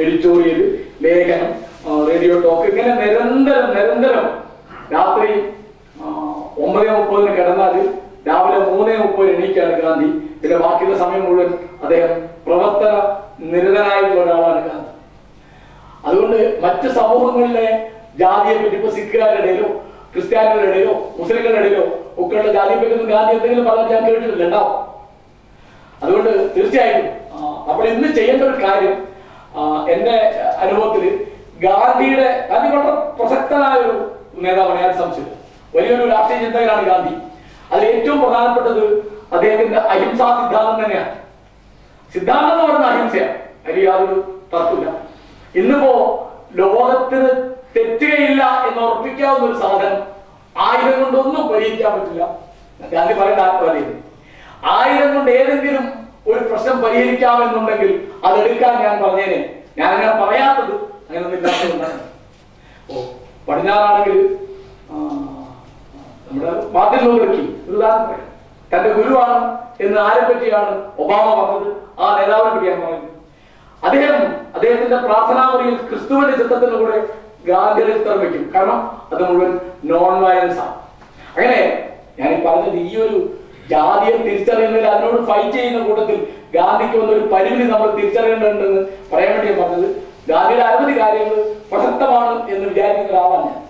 Editorial ലേഖനം ആ, radio talk ഇങ്ങനെ നിരന്തരം നിരന്തരം രാത്രി ആ, ഒമ്പത് മുപ്പതിന് കിടന്നാൽ രാവിലെ മൂന്നേ മുപ്പത് എണീക്കാണ് ഗാന്ധി പിന്നെ ബാക്കിയുള്ള സമയം മുഴുവൻ അദ്ദേഹം പ്രവർത്തന നിരതനായിട്ടുള്ള ഒരാളാണ് ഗാന്ധി അതുകൊണ്ട് മറ്റ് സമൂഹങ്ങളിലെ ജാതിയെ പറ്റി ഇപ്പൊ സിഖുകാരുടെ ഇടയിലോ ക്രിസ്ത്യാനികളുടെ ഇടയിലോ മുസ്ലിങ്ങളുടെ ഇടയിലോ ഒക്കെയുള്ള ജാതിയെ പറ്റി ഒന്നും ഗാന്ധി എന്തെങ്കിലും പറഞ്ഞാൽ ഞാൻ കേട്ടിട്ടില്ല ഉണ്ടാവും അതുകൊണ്ട് തീർച്ചയായിട്ടും ആ, നമ്മൾ ഇന്ന് ചെയ്യേണ്ട ഒരു കാര്യം ആ, എന്റെ അനുഭവത്തിൽ ഗാന്ധിയുടെ ഗാന്ധി വളരെ പ്രസക്തനായ ഒരു നേതാവാണ് ഞാൻ സംശയം വലിയൊരു രാഷ്ട്രീയ ചിന്തകനാണ് ഗാന്ധി അതിൽ ഏറ്റവും പ്രധാനപ്പെട്ടത് അദ്ദേഹത്തിന്റെ അഹിംസാ സിദ്ധാന്തം തന്നെയാണ് സിദ്ധാന്തം എന്ന് പറയുന്ന അഹിംസയാണ് അതിൽ യാതൊരു തർക്കമില്ല ഇന്നിപ്പോ ലോകത്തിന് തെറ്റുകയില്ല എന്ന് ഉറപ്പിക്കാവുന്ന ഒരു സാധനം ആയുധം കൊണ്ടൊന്നും പരിഹരിക്കാൻ പറ്റില്ല ഗാന്ധി പറയേണ്ട ആത്മകഥയിൽ ആയുധം കൊണ്ട് ഏതെങ്കിലും ഒരു പ്രശ്നം പരിഹരിക്കാമെന്നുണ്ടെങ്കിൽ അതെടുക്കാൻ ഞാൻ പറഞ്ഞേനെ ഞാൻ അങ്ങനെ പറയാത്തത് അങ്ങനെ ഒന്നും ഇല്ലാത്തതുകൊണ്ടാണ് ഓ പടിഞ്ഞാറാണെങ്കിൽ ആ, നമ്മുടെ മാർട്ടിൻ ലൂതർ കിങ് ഒരു ഉദാഹരണം പറയാം തന്റെ ഗുരുവാണ് എന്ന് ആരെ പറ്റിയാണ് ഒബാമ പറഞ്ഞത് ആ നേതാവിനെ പറ്റി ഞാൻ പറയുന്നത് അദ്ദേഹം അദ്ദേഹത്തിന്റെ പ്രാർത്ഥനാ മുറിയിൽ ക്രിസ്തുവിന്റെ ചിത്രത്തിന് കൂടെ ഗാന്ധിയുടെ ചിത്രം വെക്കും കാരണം അത് മുഴുവൻ നോൺ വയലൻസ് ആണ് അങ്ങനെ ഞാൻ ഈ പറഞ്ഞത് ഈ ഒരു ജാതിയെ തിരിച്ചറിയുന്നതിൽ അതിനോട് ഫൈറ്റ് ചെയ്യുന്ന കൂട്ടത്തിൽ ഗാന്ധിക്ക് വന്ന ഒരു പരിമിതി നമ്മൾ തിരിച്ചറിയേണ്ടതുണ്ടെന്ന് പറയാൻ വേണ്ടി ഞാൻ പറഞ്ഞത് ഗാന്ധിയുടെ അനവധി കാര്യങ്ങൾ പ്രസക്തമാണ് എന്ന് വിചാരിക്കുന്ന ഒരാളാണ് ഞാൻ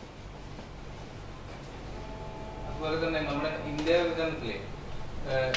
അതുപോലെ തന്നെ നമ്മുടെ ഇന്ത്യ വിഭജനത്തിലെ ഏഹ്,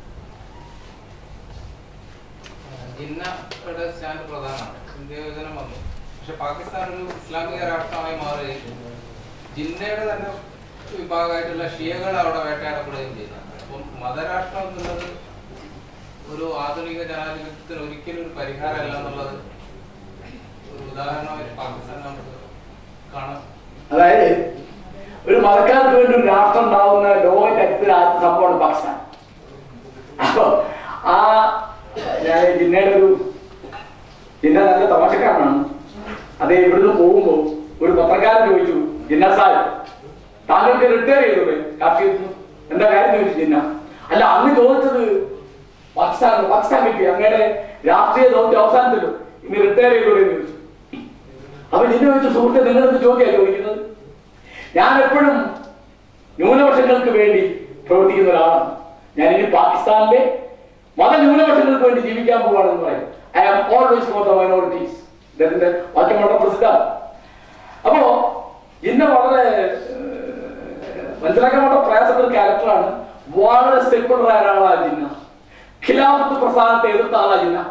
ഏഹ്, ജിന്നയുടെ സ്റ്റാൻഡ് പ്രധാനമാണ് ഇന്ത്യ വിഭജനം വന്നു പക്ഷെ പാകിസ്ഥാൻ ഒരു ഇസ്ലാമിക രാഷ്ട്രമായി മാറുകയും ജിന്നയുടെ തന്നെ വിഭാഗമായിട്ടുള്ള ഷിയകൾ അവിടെ വേട്ടയാടപ്പെടുകയും ചെയ്തു അപ്പം മതരാഷ്ട്രം എന്നുള്ളത് ഒരു ആധുനിക ജനാധിപത്യത്തിന് ഒരിക്കലും ഒരു പരിഹാരമല്ല എന്നുള്ളത് ഒരു ഉദാഹരണമായിട്ട് പാകിസ്ഥാൻ നമുക്ക് കാണാം അതായത് ഒരു മതക്കാർക്ക് വേണ്ടി ഒരു രാഷ്ട്രം ഉണ്ടാവുന്ന ലോക ചരിത്രത്തിൽ ആദ്യത്തെ സംഭവമാണ് പാകിസ്ഥാൻ അപ്പൊ ആ ഞാൻ ജിന്നയുടെ ഒരു ജിന്ന നല്ല തമാശക്കാരനാണ് അത് ഇവിടുന്ന് പോകുമ്പോ ഒരു പത്രക്കാരൻ ചോദിച്ചു ജിന്ന സാഹിബ് താങ്കൾക്ക് റിട്ടയർ ചെയ്തൂടെ രാഷ്ട്രീയത്തിൽ നിന്ന്? എന്താ കാര്യം ചോദിച്ചു ജിന്ന അല്ല അന്ന് ചോദിച്ചത് പാകിസ്ഥാൻ പാകിസ്ഥാൻ കിട്ടി അങ്ങനെ രാഷ്ട്രീയ ദൗത്യം അവസാനത്തിലും ഇനി റിട്ടയർ ചെയ്തൂടെ എന്ന് ചോദിച്ചു അപ്പൊ ജിന്ന ചോദിച്ചു സുഹൃത്തെ നിങ്ങളെന്ത് ചോദ്യമാണ് ചോദിക്കുന്നത് ഞാൻ എപ്പോഴും ന്യൂനപക്ഷങ്ങൾക്ക് വേണ്ടി പ്രവർത്തിക്കുന്ന ഒരാളാണ് ഞാൻ ഇനി പാകിസ്ഥാനിലെ മതന്യൂനപക്ഷങ്ങൾക്ക് വേണ്ടി ജീവിക്കാൻ പോവാണെന്ന് പറയും I am always for the minorities ഇദ്ദേഹത്തിന്റെ വാക്യം വളരെ പ്രസിദ്ധമാണ് അപ്പോ ഇന്ന് വളരെ ഏഹ്, മനസ്സിലാക്കാൻ വളരെ പ്രയാസമുള്ള ഒരു ക്യാരക്ടറാണ് വളരെ സെക്കുലർ ആയ ഒരാളാണ് ജിന്ന ഖിലാഫത്ത് പ്രസ്ഥാനത്തെ എതിർത്ത ആളാണ് ജിന്ന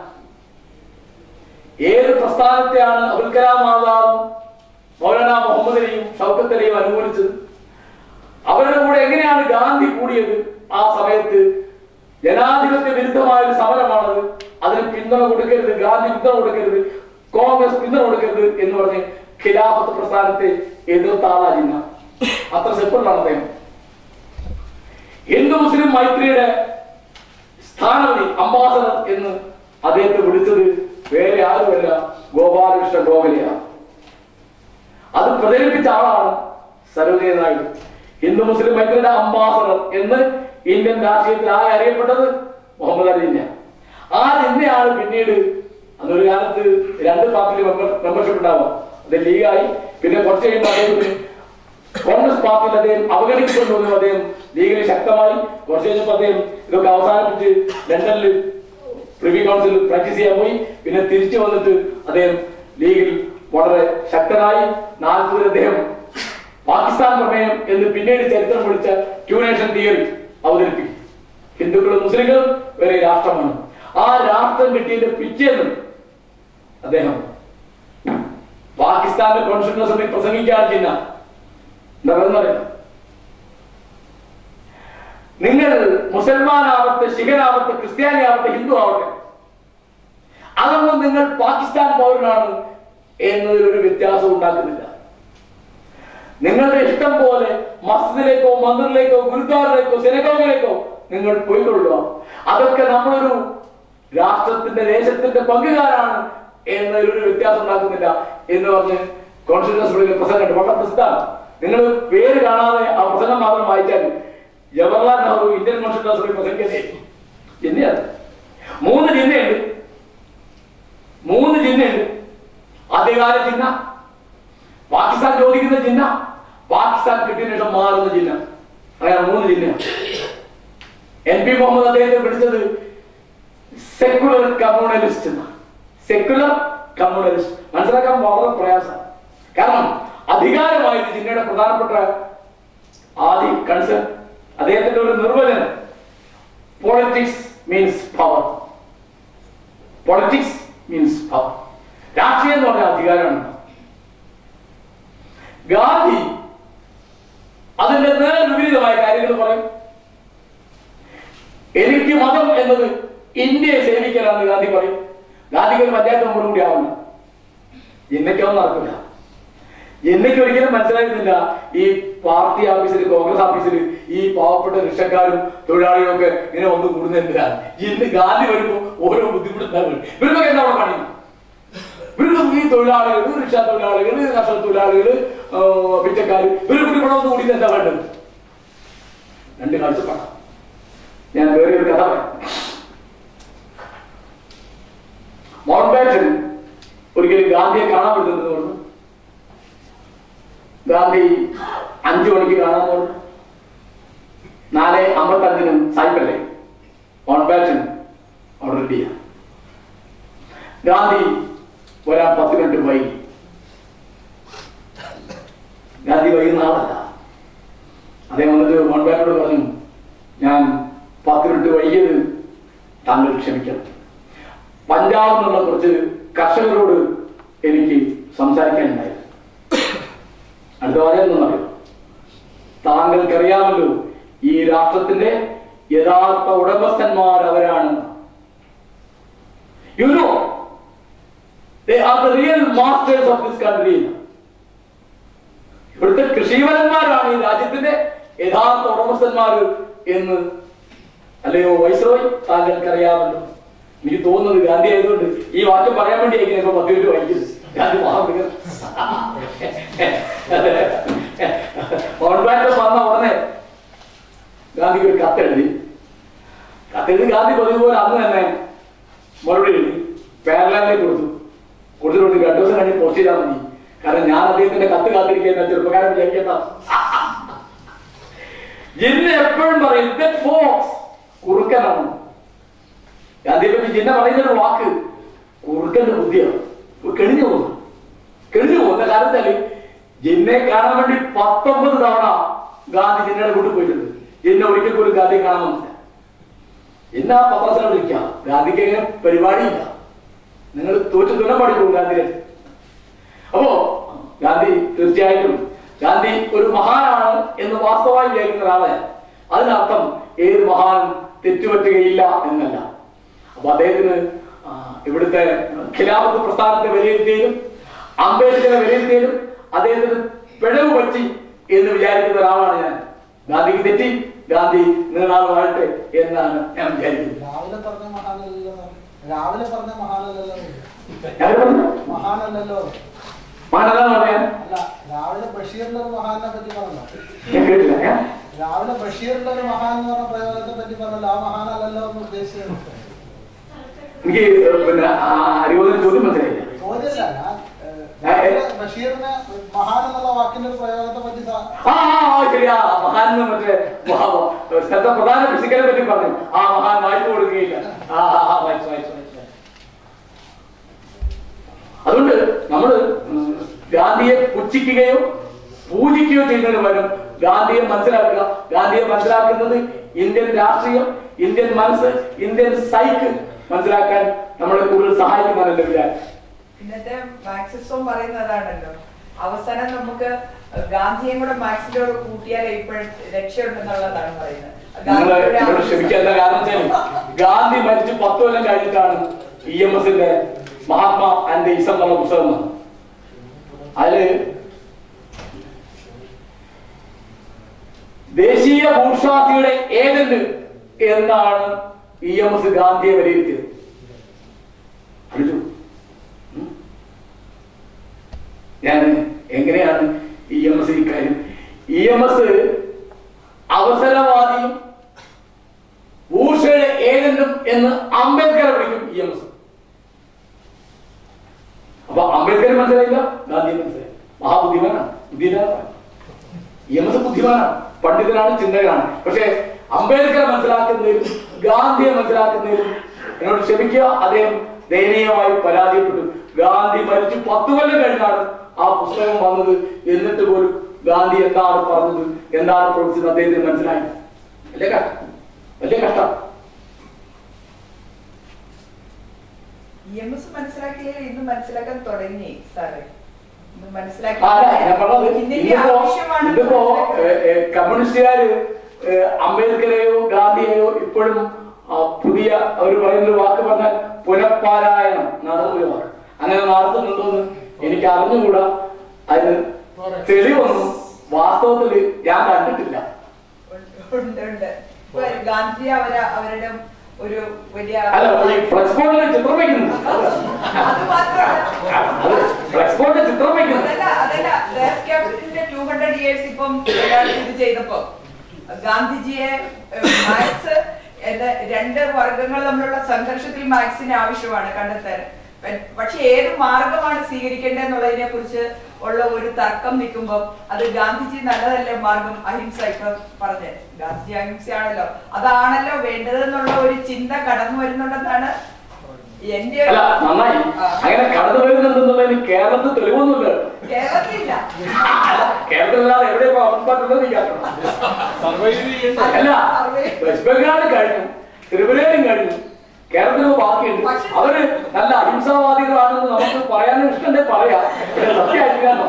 ഏത് പ്രസ്ഥാനത്തെയാണ് അബുൽ കലാം ആസാദും മൗലാന മുഹമ്മദ് അലിയും ഷൗക്കത്ത് അലിയും അനുകൂലിച്ചത് അവരുടെ കൂടെ എങ്ങനെയാണ് ഗാന്ധി കൂടിയത് ആ സമയത്ത് ജനാധിപത്യ വിരുദ്ധമായ ഒരു സമരമാണത് അതിന് പിന്തുണ കൊടുക്കരുത് ഗാന്ധി പിന്തുണ കൊടുക്കരുത് കോൺഗ്രസ് പിന്തുണ കൊടുക്കരുത് എന്ന് പറഞ്ഞ് ഖിലാഫത്ത് പ്രസ്ഥാനത്തെ എതിർത്ത ആളാജിന്ന അത്ര സെക്കുലറാണ് അദ്ദേഹം ഹിന്ദു മുസ്ലിം മൈത്രിയുടെ സ്ഥാനപതി അംബാസഡർ എന്ന് അദ്ദേഹത്തെ വിളിച്ചത് വേറെ ആരുമല്ല ഗോപാലകൃഷ്ണ ഗോഖലെയാണ് അത് പ്രചരിപ്പിച്ച ആളാണ് സരോജിനി നായിഡു ഹിന്ദു മുസ്ലിം മൈത്രിയുടെ അംബാസഡർ എന്ന് ഇന്ത്യൻ രാഷ്ട്രീയത്തിൽ ആകെ അറിയപ്പെട്ടത് മുഹമ്മദ് അലി ജിന്ന ആ ജിന്നയാണ് പിന്നീട് അന്നൊരു കാലത്ത് രണ്ട് പാർട്ടിയിൽ മെമ്പർഷിപ്പ് ഉണ്ടാവാം അത് ലീഗായി പിന്നെ കുറച്ച് കഴിയുമ്പോൾ അദ്ദേഹത്തിന് കോൺഗ്രസ് പാർട്ടിയിൽ അദ്ദേഹം അവഗണിക്കപ്പെടുന്നു അദ്ദേഹം ലീഗിൽ ശക്തമായി കുറച്ച് കഴിഞ്ഞപ്പോൾ അദ്ദേഹം ഇതൊക്കെ അവസാനിപ്പിച്ച് ലണ്ടനിൽ പ്രിവി കൗൺസിൽ പ്രാക്ടീസ് ചെയ്യാൻ പോയി പിന്നെ തിരിച്ചു വന്നിട്ട് അദ്ദേഹം ലീഗിൽ വളരെ ശക്തനായി നാൽപ്പതിൽ അദ്ദേഹം പാകിസ്ഥാൻ പ്രമേയം എന്ന് പിന്നീട് ചരിത്രം വിളിച്ച ടു നേഷൻ തിയറി അവതരിപ്പിക്കും ഹിന്ദുക്കളും മുസ്ലിങ്ങളും വേറെ രാഷ്ട്രമാണ് ആ രാഷ്ട്രം കിട്ടിയതിന്റെ പിറ്റേന്ന് അദ്ദേഹം പാകിസ്ഥാന്റെ കോൺസ്റ്റിറ്റ്യൂഷൻ അസംബ്ലി പ്രസംഗിക്കാൻ ചിഹ്ന എന്താ പറയുന്നത് നിങ്ങൾ മുസൽമാനാവട്ടെ ശിഖനാവട്ടെ ക്രിസ്ത്യാനി ആവട്ടെ ഹിന്ദു ആവട്ടെ അതൊന്നും നിങ്ങൾ പാകിസ്ഥാൻ പൗരനാണ് എന്നതിൽ ഒരു വ്യത്യാസം ഉണ്ടാക്കുന്നില്ല നിങ്ങളുടെ ഇഷ്ടം പോലെ മസ്ജിദിലേക്കോ മന്ദിറിലേക്കോ ഗുരുദ്വാറിലേക്കോ സിനഗോഗിലേക്കോ നിങ്ങൾ പോയിക്കൊള്ളുക അതൊക്കെ നമ്മളൊരു രാഷ്ട്രത്തിന്റെ ദേശത്തിന്റെ പങ്കുകാരാണ് എന്നതിലൊരു വ്യത്യാസം ഉണ്ടാക്കുന്നില്ല എന്ന് പറഞ്ഞ് കോൺസ്റ്റിറ്റ്യൂഷൻ പ്രസംഗം വളരെ പ്രസിദ്ധമാണ് നിങ്ങൾ പേര് കാണാതെ ആ പ്രസംഗം മാത്രം വായിച്ചാൽ ജവഹർലാൽ നെഹ്റു ഇന്ത്യൻ കോൺസ്റ്റിറ്റ്യൂഷൻ പ്രസംഗിക്കുന്നത് ജിന്നയാണ് മൂന്ന് ജിന്നയുണ്ട് മൂന്ന് ജിന്നയുണ്ട് ആദ്യകാല ചിഹ്ന പാകിസ്ഥാൻ ചോദിക്കുന്ന ചിഹ്ന പാകിസ്ഥാൻ കിട്ടിയ ശേഷം മാറുന്ന ചിഹ്ന അങ്ങനെ മൂന്ന് ചിഹ്ന എൻ പി മുഹമ്മദ് അദ്ദേഹത്തെ വിളിച്ചത് സെക്കുലർ കമ്മ്യൂണലിസ്റ്റ് എന്നാണ് സെക്കുലർ കമ്മ്യൂണലിസ്റ്റ് മനസ്സിലാക്കാൻ വളരെ പ്രയാസം കാരണം അധികാരമായിട്ട് ജിന്നയുടെ പ്രധാനപ്പെട്ട ആദ്യ കൺസേൺ അദ്ദേഹത്തിന്റെ ഒരു നിർവചനം politics means power politics means power രാഷ്ട്രീയം എന്ന് പറഞ്ഞ അധികാരമാണ് ഗാന്ധി അതിന്റെ നേർ വിപരീതമായ കാര്യങ്ങൾ പറയും എനിക്ക് മതം എന്നത് ഇന്ത്യയെ സേവിക്കലാണെന്ന് ഗാന്ധി പറയും ഗാന്ധിക്ക് ഒരു പഞ്ചായത്ത് മെമ്പർ കൂടി ആവുന്നു ജിന്നയ്ക്കൊന്നും നടക്കില്ല ജിന്നയ്ക്ക് ഒരിക്കലും മനസ്സിലായിരുന്നില്ല ഈ പാർട്ടി ഓഫീസിൽ കോൺഗ്രസ് ഓഫീസിൽ ഈ പാവപ്പെട്ട റിക്ഷക്കാരും തൊഴിലാളികളും ഒക്കെ ഇങ്ങനെ ഒന്ന് കൂടുന്നില്ല ഇന്ന് ഗാന്ധി വരുമ്പോ ഓരോ ബുദ്ധിമുട്ടുണ്ടാവും ഇവർക്കൊക്കെ എന്താ അവിടെ പണി ഇവർക്ക് ഈ തൊഴിലാളികൾ റിക്ഷ തൊഴിലാളികൾ കർഷക തൊഴിലാളികൾ പിച്ചക്കാർ ഇവർ കൂടി ഇവിടെ ഒന്ന് കൂടി എന്താ വേണ്ടത് രണ്ട് കാഴ്ചപ്പാടാണ് ഞാൻ വേറെ ഒരു കഥ പറയാം മൗണ്ട് ബാറ്റൻ ഒരിക്കലും ഗാന്ധിയെ കാണാൻ പറ്റുന്നത് പറഞ്ഞു ഗാന്ധി അഞ്ചു മണിക്ക് കാണാൻ പറഞ്ഞു നാല് അമ്പത്തഞ്ചിനും സായിപ്പല്ലേ മൗണ്ട് ബാറ്റൻ അവിടെ റെഡിയാണ് ഗാന്ധി വരാൻ പത്ത് മിനിറ്റ് വൈകി ഗാന്ധി വൈകുന്ന ആളല്ല അദ്ദേഹം വന്നിട്ട് മൗണ്ട് ബാറ്റനോട് പറഞ്ഞു ഞാൻ പത്ത് മിനിറ്റ് വൈകിയത് താങ്കൾ ക്ഷമിക്കണം പഞ്ചാബ് എന്നുള്ള കുറച്ച് കർഷകരോട് എനിക്ക് സംസാരിക്കാനുണ്ടായിരുന്നു അടുത്ത പറയുന്നത് അറിയാം താങ്കൾക്കറിയാമല്ലോ ഈ രാഷ്ട്രത്തിന്റെ യഥാർത്ഥ ഉടമസ്ഥന്മാർ അവരാണ് you know they are the real masters of this country ഇവിടുത്തെ കൃഷിവരന്മാരാണ് ഈ രാജ്യത്തിന്റെ യഥാർത്ഥ ഉടമസ്ഥന്മാർ എന്ന് അല്ലയോ വൈസ്രോയ് താങ്കൾക്കറിയാമല്ലോ എനിക്ക് തോന്നുന്നത് ഗാന്ധി ആയതുകൊണ്ട് ഈ വാക്യം പറയാൻ വേണ്ടി ആയിരിക്കും ഇപ്പൊ പത്ത് മിനിറ്റ് വായിക്കുന്നത് ഗാന്ധി മഹാമൃഗം മൗണ്ട് ബാറ്റൻ വന്ന ഉടനെ ഗാന്ധിക്ക് ഒരു കത്തെഴുതി കത്തെഴുതി ഗാന്ധി പതിവ് പോലെ അന്ന് തന്നെ മറുപടി എഴുതി പേരലാൻഡിലേക്ക് കൊടുത്തു കൊടുത്തിട്ട് രണ്ടു ദിവസം കഴിഞ്ഞ് പോസ്റ്റ് ചെയ്താൽ മതി കാരണം ഞാൻ അദ്ദേഹത്തിന്റെ കത്ത് കാത്തിരിക്കുന്ന ചെറുപ്പക്കാരൻ വിചാരിക്കേണ്ട ജിന്ന എപ്പോഴും പറയും ഫോക്സ് കുറുക്കനാണ് ഗാന്ധിയെ പറ്റി ജിന്ന പറയുന്ന ഒരു വാക്ക് കുറുക്കന്റെ ബുദ്ധിയാണ് ഇപ്പൊ കെണിഞ്ഞു പോകുന്നു കെണിഞ്ഞു പോകുന്ന കാരണത്താല് ജിന്നെ കാണാൻ വേണ്ടി പത്തൊമ്പത് തവണ ഗാന്ധി ജിന്നയുടെ കൂട്ടി പോയിട്ടുണ്ട് ജിന്ന ഒരിക്കൽ പോലും ഗാന്ധിയെ കാണാൻ വന്നില്ല ഇന്ന് ആ പത്രസ്ഥലം വിളിക്കാം ഗാന്ധിക്ക് അങ്ങനെ പരിപാടിയില്ല നിങ്ങൾ തോറ്റു തുന്ന പാടിപ്പോകും ഗാന്ധിയെ അപ്പോ ഗാന്ധി തീർച്ചയായിട്ടും ഗാന്ധി ഒരു മഹാനാണ് എന്ന് വാസ്തവമായി വിചാരിക്കുന്ന ഒരാളെ അതിനർത്ഥം ഏത് മഹാനും തെറ്റുപറ്റുകയില്ല എന്നല്ല അപ്പൊ അദ്ദേഹത്തിന് ആ, ഇവിടുത്തെ ഖിലാഫത്ത് പ്രസ്ഥാനത്തെ വിലയിരുത്തിയതിലും അംബേദ്കറെ വിലയിരുത്തിയതിലും അദ്ദേഹത്തിന് പിഴവ് പറ്റി എന്ന് വിചാരിക്കുന്ന ഒരാളാണ് ഞാൻ ഗാന്ധിക്ക് തെറ്റി ഗാന്ധി നീളാൾ വാഴട്ടെ എന്നാണ് ഞാൻ വിചാരിക്കുന്നത് രാവിലെ പറഞ്ഞ മഹാനല്ലല്ലോ രാവിലെ പറഞ്ഞ മഹാനല്ലല്ലോ ഞാൻ പറഞ്ഞു മഹാനല്ലല്ലോ മാനദാന്ന് പറയാൻ അല്ല രാവിലെ ബഷീറിന്റെ ഒരു മഹാനെ പറ്റി പറഞ്ഞോ ഞാൻ കേട്ടില്ല ഏ? രാവിലെ ബഷീറിന്റെ ഒരു മഹാൻ എന്ന് പറഞ്ഞ പ്രയോഗത്തെ പറ്റി പറഞ്ഞല്ലോ ആ മഹാനല്ലല്ലോ എന്ന് ഉദ്ദേശിച്ചത് എനിക്ക് പിന്നെ ആ അറിവുന്ന ചോദ്യം മനസ്സിലായില്ല ചോദ്യമല്ല ഞാൻ ഏഹ്, ഏ, ഏ. രാവിലെ ബഷീറിന് മഹാൻ എന്നുള്ള വാക്കിന്റെ ഒരു പ്രയോഗത്തെ പറ്റി സാ- ആ ആ, ആ, ശരിയാ മഹാൻ എന്ന് മറ്റേ മഹാ- ശ്രദ്ധ പ്രധാന ഫിസിക്കലെ പറ്റി പറഞ്ഞു ആ മഹാൻ വായ്പ കൊടുക്കുകയില്ല ആ ആ, ആ വായിച്ചു വായിച്ചു വായിച്ചു അതുകൊണ്ട് നമ്മൾ ഗാന്ധിയെ പുച്ഛിക്കുകയോ പൂജിക്കുകയോ ചെയ്യുന്നതിന് പകരം ഗാന്ധിയെ മനസ്സിലാക്കുക ഗാന്ധിയെ മനസ്സിലാക്കുന്നത് ഇന്ത്യൻ രാഷ്ട്രീയം ഇന്ത്യൻ മനസ്സ് ഇന്ത്യൻ സൈക്ക് മനസ്സിലാക്കാൻ നമ്മളെ കൂടുതൽ സഹായിക്കുന്നതാണ് എന്റെ വിചാരം ഇന്നത്തെ മാർക്സിസവും പറയുന്നതാണല്ലോ അവസാനം നമുക്ക് ഗാന്ധിയും കൂടെ മാർക്സിനോട് കൂട്ടിയാൽ ഇപ്പോഴും രക്ഷയുണ്ടെന്നുള്ളതാണ് പറയുന്നത് നിങ്ങൾ ഗാന്ധിയുടെ എന്നോട് ക്ഷമിക്കേണ്ട കാരണം വെച്ചാൽ ഗാന്ധി മരിച്ച് പത്ത് കൊല്ലം കഴിഞ്ഞിട്ടാണ് ഇ എം എസിന്റെ മഹാത്മാ ആൻഡ് ഇസം എന്നുള്ള പുസ്തകം വന്നത്. അതില് ദേശീയ ഭൂഷാസിയുടെ ഏജന്റ് എന്നാണ് ഇ എം എസ് ഗാന്ധിയെ വിലയിരുത്തിയത് അറിയോ? ഉം. ഞാൻ എങ്ങനെയാണ് ഇ എം എസ് ഇക്കാര്യം ഇ എം എസ് അവസരവാദിയും ഭൂഷയുടെ ഏജന്റും എന്ന് അംബേദ്കറെ വിളിക്കും ഇ എം എസ് അപ്പൊ അപ്പൊ അംബേദ്കർ മനസ്സിലായില്ല ഗാന്ധി മനസ്സിലായി മഹാബുദ്ധിമാനാണ് ബുദ്ധിമാനാണ് ഇ എം എസ് ബുദ്ധിമാനാണ് പണ്ഡിതനാണ് ചിന്തകനാണ് പക്ഷെ അംബേദ്കർ മനസ്സിലാക്കുന്നതിലും ഗാന്ധിയെ മനസ്സിലാക്കുന്നതിലും എന്നോട് ക്ഷമിക്കുക അദ്ദേഹം ദയനീയമായി പരാജയപ്പെട്ടു ഗാന്ധി മരിച്ചു പത്തു കൊല്ലം കഴിഞ്ഞാണ് ആ പുസ്തകം വന്നത് എന്നിട്ട് പോലും ഗാന്ധി എന്താണ് പറഞ്ഞത് എന്താണ് പ്രവർത്തിച്ചത് അദ്ദേഹത്തിന് മനസ്സിലായി വലിയ കഷ്ടം വലിയ കഷ്ടം ഇ എം എസ് മനസ്സിലാക്കിയാൽ ഇന്ന് മനസ്സിലാക്കാൻ തുടങ്ങി സാറേ ഇന്ന് മനസ്സിലാക്കി ആ, അല്ല, ഞാൻ പറഞ്ഞത് ഇതിന്റെ ഇന്നിപ്പോ ആവശ്യമാണ് ഇന്നിപ്പോ ഏ, ഏ, കമ്മ്യൂണിസ്റ്റുകാര് ഏ, അംബേദ്കരെയോ ഗാന്ധിയെയോ ഇപ്പോഴും ആ, പുതിയ അവർ പറയുന്ന ഒരു വാക്ക് പറഞ്ഞാൽ പുനഃപാരായണം നടന്ന ഒരു വാക്ക് അങ്ങനെ നടത്തുന്നുണ്ടോന്ന് എനിക്ക് അറിഞ്ഞുകൂടാ അതിന് തെളിവൊന്നും വാസ്തവത്തിൽ ഞാൻ കണ്ടിട്ടില്ല ഉണ്ട് ഉണ്ട് ഇപ്പൊ ഗാന്ധി അവര അവരുടെ ഒരു വലിയ അല്ല ഈ ഫ്ലക്സ് ബോർഡിൽ ചിത്രം വയ്ക്കുന്നുണ്ട് അത് മാത്രമല്ല അത് ഫ്ലക്സ് ബോർഡിൽ ചിത്രം വയ്ക്കുന്നു അതല്ല അതല്ല ദേശ് ക്യാപിറ്റലിന്റെ ടു ഹൺഡ്രഡ് ഇയേഴ്സ് ഇപ്പം ഒരാൾ ഇത് ചെയ്തപ്പോ ഗാന്ധിജിയെ ഏഹ്, മാർക്സ് എന്ന രണ്ട് വർഗങ്ങൾ തമ്മിലുള്ള സംഘർഷത്തിൽ മാർക്സിന് ആവശ്യമാണ് കണ്ടെത്താൻ പ- പക്ഷെ ഏത് മാർഗമാണ് സ്വീകരിക്കേണ്ടതെന്നുള്ളതിനെ കുറിച്ച് ഉള്ള ഒരു തർക്കം നിൽക്കുമ്പോൾ അത് ഗാന്ധിജി നല്ലതല്ലേ മാർഗം അഹിംസ ഇപ്പൊ പറഞ്ഞത് ഗാന്ധിജി അഹിംസയാണല്ലോ അതാണല്ലോ വേണ്ടതെന്നുള്ള ഒരു ചിന്ത കടന്നു വരുന്നുണ്ടെന്നാണ് എന്റെ ഒരു- അല്ല നന്നായി ആ. അങ്ങനെ കടന്നു വരുന്നുണ്ടെന്നുള്ളതിന് കേരളത്തിൽ തെളിവൊന്നുമില്ല കേരളത്തിലില്ല കേരളത്തിലല്ലാതെ എവിടെ ഇപ്പൊ അമർപ്പാട്ടുള്ളത് നീക്കാക്കണം അല്ല വെസ്റ്റ് ബംഗാൾ കഴിഞ്ഞു ത്രിപുരയിലും കഴിഞ്ഞു കേരളത്തിൽ ബാക്കിയുണ്ട് പക്ഷേ- അവര് നല്ല അഹിംസാവാദികളാണെന്ന് നമുക്ക് പറയാനും ഇഷ്ടണ്ടേ പറയാം പക്ഷേ സത്യമായിരിക്കാനോ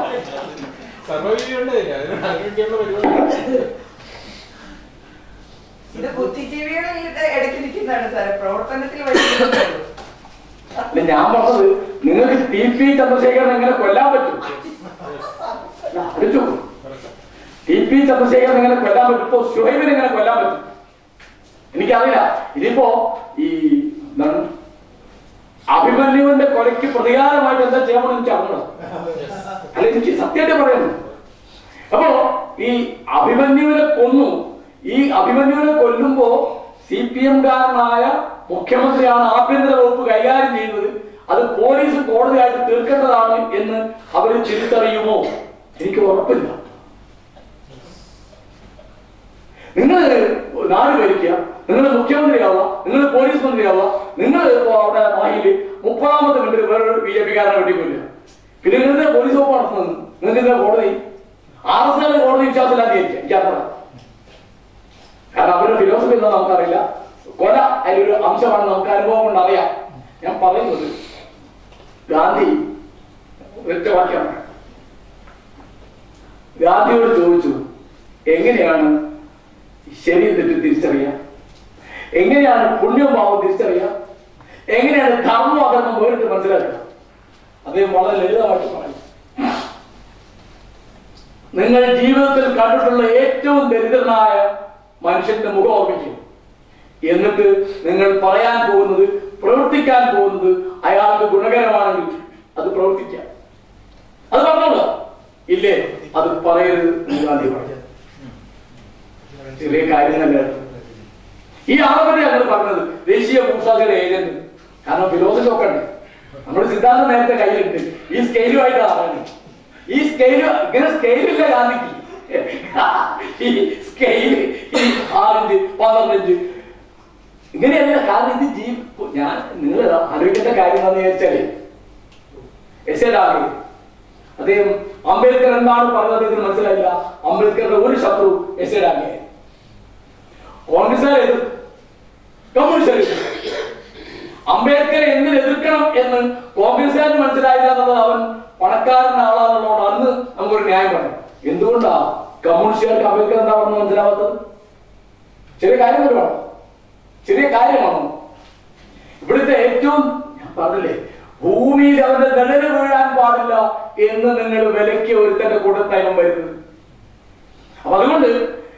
ഇത് ബുദ്ധിജീവികളുടെ ഇടയ്ക്ക് നിൽക്കുന്നതാണ് സാറേ പ്രവർത്തനത്തിൽ വഴി അല്ല ഞാൻ പറഞ്ഞത് നിങ്ങൾക്ക് ടി പി ചന്ദ്രശേഖരൻ എങ്ങനെ കൊല്ലാൻ പറ്റും അല്ല, ആലോചിച്ച് നോക്കൂ. ടി പി ചന്ദ്രശേഖരൻ എങ്ങനെ കൊല്ലാൻ പറ്റും ഇപ്പൊ ഷുഹൈബിനെ എങ്ങനെ കൊല്ലാൻ പറ്റും എനിക്കറിയില്ല ഇതിപ്പോ ഈ എന്താണ് അഭിമന്യുവിന്റെ കൊലയ്ക്ക് പ്രതികാരമായിട്ട് എന്താ ചെയ്യണമെന്ന് എനിക്ക് അറിഞ്ഞൂടാ അല്ല എനിക്ക് സത്യമായിട്ട് പറയുന്നു അപ്പോ ഈ അഭിമന്യുവിനെ കൊന്നു ഈ അഭിമന്യുവിനെ കൊല്ലുമ്പോ സി പി എംകാരനായ മുഖ്യമന്ത്രിയാണ് ആഭ്യന്തര വകുപ്പ് കൈകാര്യം ചെയ്യുന്നത് അത് പോലീസ് കോടതിയായിട്ട് തീർക്കേണ്ടതാണ് എന്ന് അവർ തിരിച്ചറിയുമോ എനിക്ക് ഉറപ്പില്ല നിങ്ങൾ നാട് ഭരിക്കുക നിങ്ങൾ മുഖ്യമന്ത്രിയാവുക നിങ്ങൾ പോലീസ് മന്ത്രിയാവുക നിങ്ങൾ ഇപ്പോ അവിടെ മാഹിയില് മുപ്പതാമത്തെ മിനിറ്റ് വേറൊരു ബി ജെ പിക്കാരനെ വെട്ടിക്കൊല്ലുക പിന്നെ നിങ്ങൾ പോലീസ് വകുപ്പ് നടത്തുന്നത് നിങ്ങൾക്ക് ഇതിന്റെ കോടതി ആർ എസ് എൽ കോടതി വിശ്വാസമില്ലാതെ എനിക്കറിയാം കാരണം അവരുടെ ഫിലോസഫി എന്താ നമുക്കറിയില്ല കൊല അതിലൊരു അംശമാണ് നമുക്ക് അനുഭവം കൊണ്ട് അറിയാം ഞാൻ പറയുന്നത് ഗാന്ധി ഒറ്റ വാക്യമാണ് ഗാന്ധിയോട് ചോദിച്ചു എങ്ങനെയാണ് ശരി തെറ്റ് തിരിച്ചറിയാം എങ്ങനെയാണ് പുണ്യവും പാവം തിരിച്ചറിയാം എങ്ങനെയാണ് ധർമ്മവും അധർമ്മം വേറിട്ട് മനസ്സിലാക്കുക അദ്ദേഹം വളരെ ലളിതമായിട്ട് പറഞ്ഞു നിങ്ങൾ ജീവിതത്തിൽ കണ്ടിട്ടുള്ള ഏറ്റവും ദരിദ്രനായ മനുഷ്യന്റെ മുഖം ഓർമ്മിക്കും എന്നിട്ട് നിങ്ങൾ പറയാൻ പോകുന്നത് പ്രവർത്തിക്കാൻ പോകുന്നത് അയാൾക്ക് ഗുണകരമാണെങ്കിൽ അത് പ്രവർത്തിക്കാം അത് പറഞ്ഞോളൂ ഇല്ലേ അത് പറയരുത് എന്ന് ഗാന്ധി പറഞ്ഞു ചെറിയ കാര്യം തന്നെ ഈ ആളെ പറ്റി ഞങ്ങൾ പറഞ്ഞത് ദേശീയ ഭൂസാഖയുടെ ഏജന്റ് കാരണം ഫിലോസഫി ഒക്കെ ഉണ്ട് നമ്മുടെ സിദ്ധാന്തം നേരത്തെ കയ്യിലുണ്ട് ഈ സ്കെയിലുമായിട്ട് അറിയുന്നത് ഈ സ്കെയില് ഇങ്ങനെ സ്കെയിലില്ല ഗാന്ധിക്ക് ഈ സ്കെയില് ഈ ആറിഞ്ച് പന്ത്രണ്ട് ഇഞ്ച് ഇങ്ങനെയല്ല കാരണം ഇത് ജീ ഞാൻ നിങ്ങൾ ആലോചിക്കേണ്ട കാര്യം എന്താണെന്ന് വിചാരിച്ചാലേ എസ് എ ഡാർഗെ അദ്ദേഹം അംബേദ്കർ എന്താണ് പറഞ്ഞത് അദ്ദേഹത്തിന് മനസ്സിലായില്ല അംബേദ്കറുടെ ഒരു ശത്രു എസ് എ ഡാർഗെ കോൺഗ്രസ്സുകാർ എതിർ കമ്മ്യൂണിസ്റ്റുകാർ എതിർ. അംബേദ്കറെ എന്തിന് എതിർക്കണം എന്ന് കോൺഗ്രസ്സുകാരന് മനസ്സിലായില്ല എന്നുള്ളത് അവൻ പണക്കാരൻ ആളാന്നുള്ളതുകൊണ്ട് അന്ന് നമുക്കൊരു ന്യായം പറയാം എന്തുകൊണ്ടാ കമ്മ്യൂണിസ്റ്റുകാർക്ക് അംബേദ്കർ എന്താ പറഞ്ഞത് മനസ്സിലാവാത്തത് ചെറിയ കാര്യം വരുവാണോ ചെറിയ കാര്യമാണോ ഇവിടുത്തെ ഏറ്റവും ഞാൻ പറഞ്ഞില്ലേ ഭൂമിയിൽ അവന്റെ നിഴല് വീഴാൻ പാടില്ല എന്ന് നിങ്ങൾ വിലയ്ക്ക് ഒരുത്തന്റെ കൂട്ടത്തായാലും വരുന്നത് അപ്പൊ അതുകൊണ്ട്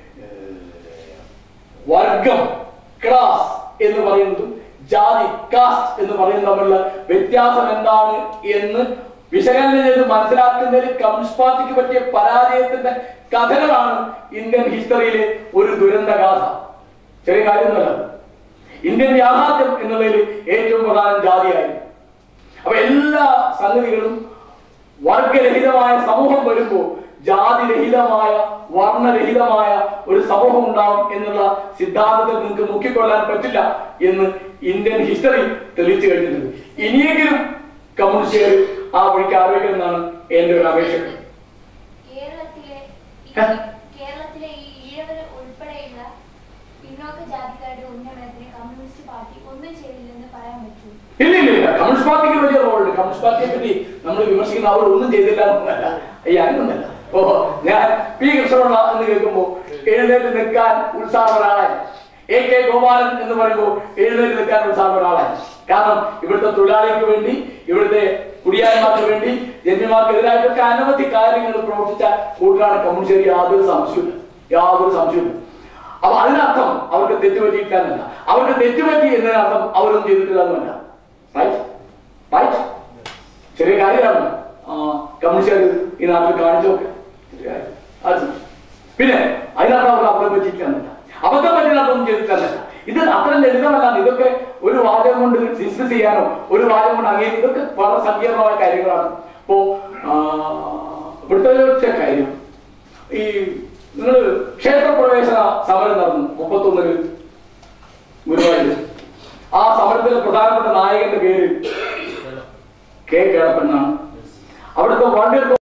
വർഗം ക്ലാസ് എന്ന് പറയുന്നതും ജാതി കാസ്റ്റ് എന്ന് പറയുന്നത് തമ്മിലുള്ള വ്യത്യാസം എന്താണ് എന്ന് വിശകലനം ചെയ്ത് മനസ്സിലാക്കുന്നതിൽ കമ്മ്യൂണിസ്റ്റ് പാർട്ടിക്ക് പറ്റിയ പരാജയത്തിന്റെ കഥകളാണ് ഇന്ത്യൻ ഹിസ്റ്ററിയിലെ ഒരു ദുരന്ത ഗാഥ ചെറിയ കാര്യമൊന്നുമല്ല ഇന്ത്യൻ യാഥാർത്ഥ്യം എന്നുള്ളതിൽ ഏറ്റവും പ്രധാനം ജാതിയായിരുന്നു അപ്പൊ എല്ലാ സംഗതികളും വർഗരഹിതമായ സമൂഹം വരുമ്പോൾ ജാതിരഹിതമായ വർണ്ണരഹിതമായ ഒരു സമൂഹം ഉണ്ടാവും എന്നുള്ള സിദ്ധാന്തത്തിൽ നിങ്ങൾക്ക് മുക്കിക്കൊള്ളാൻ പറ്റില്ല എന്ന് ഇന്ത്യൻ ഹിസ്റ്ററി തെളിയിച്ചു കഴിഞ്ഞിട്ടുണ്ട് ഇനിയെങ്കിലും കമ്മ്യൂണിസ്റ്റുകാർ ആ വഴിക്ക് ആലോചിക്കണം എന്നാണ് എന്റെ ഒരു അപേക്ഷ കേരളത്തിലെ ഈ- ഹ? കേരളത്തിലെ ഈ ഈഴവർ ഉൾപ്പെടെയുള്ള പിന്നോക്ക ജാതിക്കാരുടെ ഉന്നമനത്തിന് കമ്മ്യൂണിസ്റ്റ് പാർട്ടി ഒന്നും ചെയ്തില്ലെന്ന് പറയാൻ പറ്റൂ ഇല്ല ഇല്ല ഇല്ല കമ്മ്യൂണിസ്റ്റ് പാർട്ടിക്ക് വലിയ റോളുണ്ട് കമ്മ്യൂണിസ്റ്റ് പാർട്ടിയെ പറ്റി നമ്മൾ വിമർശിക്കുന്ന അവർ ഒന്നും ചെയ്തില്ല എന്നല്ല ഈ അങ്ങനൊന്നല്ല ഓ ഞാൻ പി കൃഷ്ണപിള്ള എന്ന് കേൾക്കുമ്പോൾ എഴുന്നേറ്റ് നിൽക്കാൻ ഉത്സാഹം ഒരാളായി എ കെ ഗോപാലൻ എന്ന് പറയുമ്പോൾ എഴുന്നേറ്റ് നിൽക്കാൻ ഉത്സാഹം ഒരാളായി കാരണം ഇവിടുത്തെ തൊഴിലാളിക്ക് വേണ്ടി ഇവിടുത്തെ കുടിയാന്മാർക്ക് വേണ്ടി ജന്മിമാർക്കെതിരായിട്ടൊക്കെ അനവധി കാര്യങ്ങൾ പ്രവർത്തിച്ച കൂട്ടരാണ് കമ്മ്യൂണിസ്റ്റ് യാതൊരു സംശയമില്ല യാതൊരു സംശയമില്ല അപ്പൊ അതിനർത്ഥം അവർക്ക് തെറ്റുപറ്റിയിട്ടില്ല എന്നല്ല അവർക്ക് തെറ്റുപറ്റി എന്നതിനർത്ഥം അവരൊന്നും ചെയ്തിട്ടില്ല എന്നല്ല റൈറ്റ് റൈറ്റ് ചെറിയ കാര്യമാണ് കമ്മ്യൂണിസ്റ്റുകാർ ഈ നാട്ടിൽ കാണിച്ചൊക്കെ ചെറിയ കാര്യം. അത് സത്യം. പിന്നെ അതിനർത്ഥം അവർക്ക് അബദ്ധം പറ്റിയിട്ടില്ല അബദ്ധം പറ്റിയതൊന്നും ചെയ്തിട്ടില്ല ഇത് അത്ര ലളിതമല്ല ഇതൊക്കെ ഒരു വാചകം കൊണ്ട് ഡിസ്കസ് ചെയ്യാനോ ഒരു വാചകം കൊണ്ട് അങ്ങനെ ഇതൊക്കെ വളരെ സങ്കീർണമായ കാര്യങ്ങളാണ് ഇപ്പോ ആ, ഇവിടുത്തെ ഒറ്റ കാര്യം ഈ നിങ്ങൾ ക്ഷേത്രപ്രവേശന സമരം നടന്നു മുപ്പത്തൊന്നില് ഗുരുവായൂർ ആ സമരത്തിലെ പ്രധാനപ്പെട്ട നായകന്റെ പേര് കെ കേളപ്പൻ എന്നാണ് അവിടുത്തെ വണ്ടിയെടുത്ത